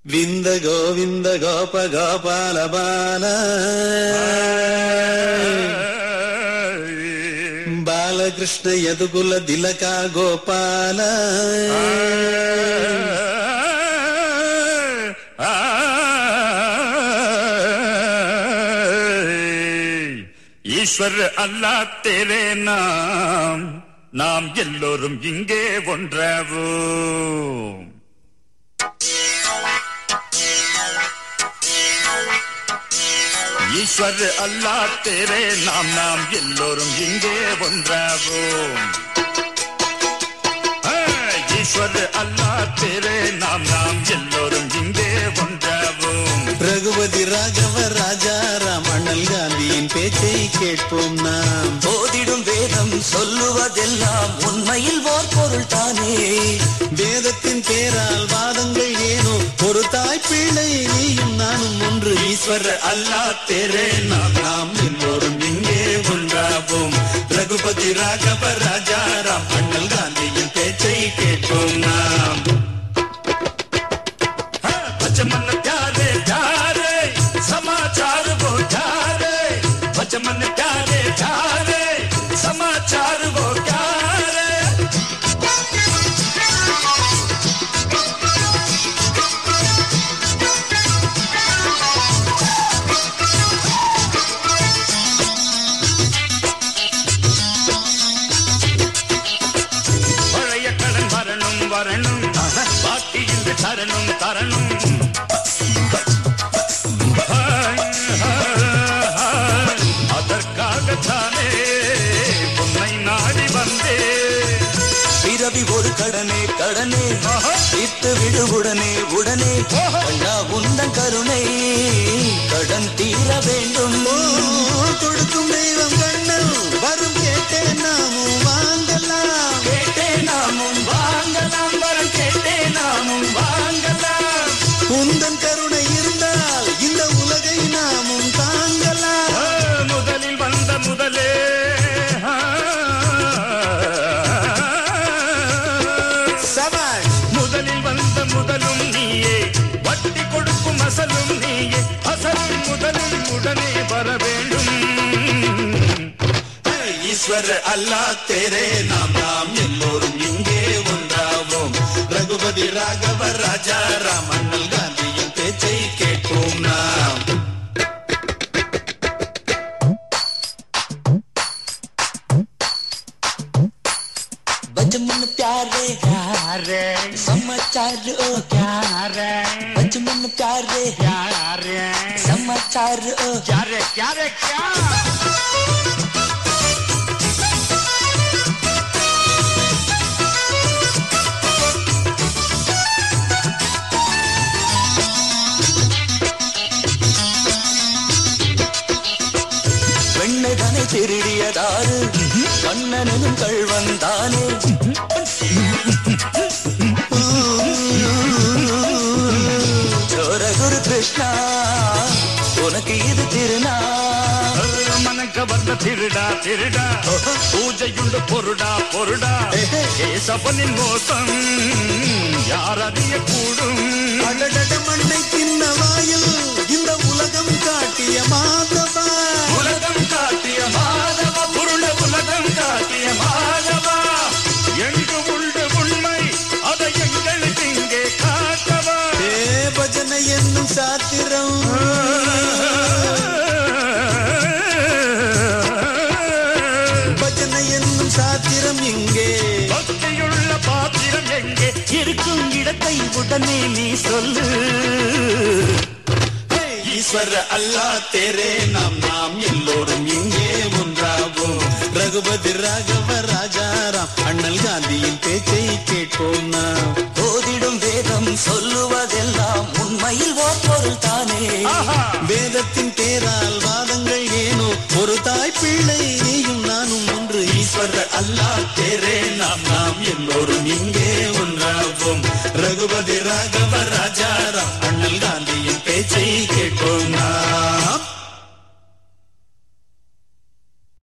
వింద గోవింద గోప గోపాల బాల బాలకృష్ణ యదుకుల దిలక గోపాల ஈஸ்வர் அல்லா தேரே நாம் நாம் எல்லோரும் இங்கே ஒன்றாவோம் ஈஸ்வர் அல்லா தேரே நாம் நாம் எல்லோரும் இங்கே ஒன்றாவோம் ஆ, ஈஸ்வர் அல்லா தேரே நாம் நாம் எல்லோரும் இங்கே ஒன்றாவோம் ரகுபதி ராகவ ராஜாராம் அண்ணல் காந்தியின் பேச்சை கேட்போம் நாம் போதிடும் வேதம் சொல்லுவதெல்லாம் உண்மையில் ஓர் பொருள் தானே வேதத்தின் பேரால் வாதங்கள் ஏனோ ஒரு தாய் பிள்ளை நீயும் நானும் ஒன்று ஈஸ்வர அல்லா தேரே நாம் நாம் எல்லோரும் இங்கே ஒன்றாவோம் ரகுபதி ராகவ ராஜாராம் அண்ணல் காந்தியின் பேச்சை கேட்போம் நாம் बचमन प्यारे प्यारे समाचार वो प्यारे बचमन प्यारे प्यारे समाचार वो प्यारे பழைய கடன் வரணும் வரணும் பாக்கி இன்று தரணும் தரணும் அதற்காகத்தானே உன்னை நாடி வந்தேன் பிறவி ஒரு கடனே கடனே தீர்த்து விடு உடனே உடனே கண்ணா உந்தன் கருணை கடன் தீர வேண்டும் கொடுக்கும் தெய்வம் கண்ணன் வரும் கேட்டே நாமும் வாங்கலாம் கேட்டே நாமும் வாங்கலாம் வரம் கேட்டே நாமும் வாங்கலாம் உந்தன் கருணை இருந்தால் இந்த உலகை நாமும் தாங்கலாம் ஆ, முதலில் வந்த முதலே ஆ. சபாஷ் முதலில் வந்த முதலும் நீயே வட்டி கொடுக்கும் அசலும் நீயே அசலும் முதலும் உடனே வர வேண்டும் ஈஸ்வர அல்லா தேரே நாம் நாம் எல்லோரும் இங்கே ஒன்றாவோம் ரகுபதி ராகவ ராஜா ராம் அண்ணல் காந்தியின் பேச்சை கேட்போம் நாம் बचमन प्यारे प्यारे समाचार ओ प्यारे बचमन प्यारे प्यारे समाचार ओ प्यारे प्यारे क्या பெண்ணதனை திருடியதாறு கண்ணனும் கள்வன் தானே சோரகுரு கிருஷ்ணா உனக்கு இது திருநா மனக்க வந்த திருடா திருடா பூஜையுண்டு பொருடா பொருடா கேசவனின் மோசம் யார் அறிய கூடும் அடடட மண்ணை தின்ன வாயில் இந்த உலகம் காட்டிய மாதவா உலகம் காட்டிய மாதவ புருண உலகம் காட்டிய மாதவா எங்கு உண்டு உண்மை அதை எங்களுக்கு இங்கே காட்டவா ஏ பஜனை என்னும் சாத்திரம் பஜனை என்னும் சாத்திரம் இங்கே பக்தியுள்ள பாத்திரம் எங்கே இருக்கும் இடத்தை உடனே நீ சொல்லு ஈஸ்வர அல்லா தேரே நாம் நாம் எல்லோரும் இங்கே ஒன்றாவோம் ரகுபதி ராகவ ராஜாராம் அண்ணல் காந்தியின் பேச்சை கேட்போம் நாம் போதிடும் வேதம் சொல்லுவதெல்லாம் உண்மையில் ஓர் பொருள் தானே ஆஹா வேதத்தின் பேரால் வாதங்கள் ஏனோ ஒரு தாய் பிள்ளை நீயும் நானும் ஒன்று ஈஸ்வர அல்லா தேரே